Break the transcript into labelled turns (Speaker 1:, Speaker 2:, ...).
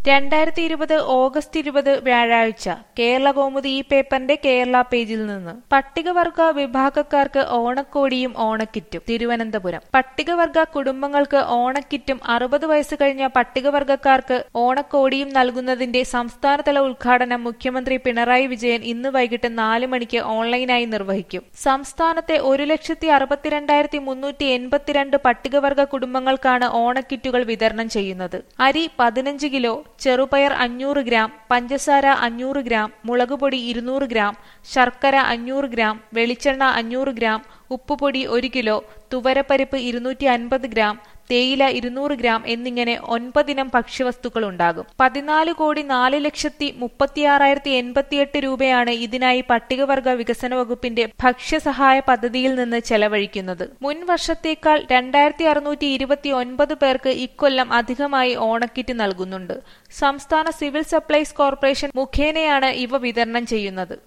Speaker 1: രണ്ടായിരത്തി ഇരുപത് ഓഗസ്റ്റ് ഇരുപത് വ്യാഴാഴ്ച കേരള കൗമുദി ഈ പേപ്പറിന്റെ കേരള പേജിൽ നിന്ന് പട്ടികവർഗ വിഭാഗക്കാർക്ക് ഓണക്കോടിയും ഓണക്കിറ്റും തിരുവനന്തപുരം പട്ടികവർഗ കുടുംബങ്ങൾക്ക് ഓണക്കിറ്റും അറുപത് വയസ്സ് കഴിഞ്ഞ പട്ടികവർഗക്കാർക്ക് ഓണക്കോടിയും നൽകുന്നതിന്റെ സംസ്ഥാനതല ഉദ്ഘാടനം മുഖ്യമന്ത്രി പിണറായി വിജയൻ ഇന്ന് വൈകിട്ട് നാല് മണിക്ക് ഓൺലൈനായി നിർവഹിക്കും സംസ്ഥാനത്തെ ഒരു ലക്ഷത്തി അറുപത്തിരണ്ടായിരത്തി മുന്നൂറ്റി എൺപത്തിരണ്ട് പട്ടികവർഗ കുടുംബങ്ങൾക്കാണ് ഓണക്കിറ്റുകൾ വിതരണം ചെയ്യുന്നത് അരി പതിനഞ്ച് കിലോ ചെറുപയർ അഞ്ഞൂറ് ഗ്രാം പഞ്ചസാര അഞ്ഞൂറ് ഗ്രാം മുളകുപൊടി ഇരുന്നൂറ് ഗ്രാം ശർക്കര അഞ്ഞൂറ് ഗ്രാം വെളിച്ചെണ്ണ അഞ്ഞൂറ് ഗ്രാം ഉപ്പുപൊടി ഒരു കിലോ തുവരപ്പരിപ്പ് ഇരുന്നൂറ്റി അൻപത് ഗ്രാം തേയില ഇരുന്നൂറ് ഗ്രാം എന്നിങ്ങനെ ഒൻപതിനം ഭക്ഷ്യവസ്തുക്കൾ ഉണ്ടാകും പതിനാല് കോടി നാല് ലക്ഷത്തി മുപ്പത്തിയാറായിരത്തി എൺപത്തിയെട്ട് രൂപയാണ് ഇതിനായി പട്ടികവർഗ വികസന വകുപ്പിന്റെ ഭക്ഷ്യസഹായ പദ്ധതിയിൽ നിന്ന് ചെലവഴിക്കുന്നത് മുൻ വർഷത്തേക്കാൾ രണ്ടായിരത്തി അറുന്നൂറ്റി ഇരുപത്തി ഒൻപത് പേർക്ക് ഇക്കൊല്ലം അധികമായി ഓണക്കിറ്റ് നൽകുന്നുണ്ട് സംസ്ഥാന സിവിൽ സപ്ലൈസ് കോർപ്പറേഷൻ മുഖേനയാണ് ഇവ വിതരണം ചെയ്യുന്നത്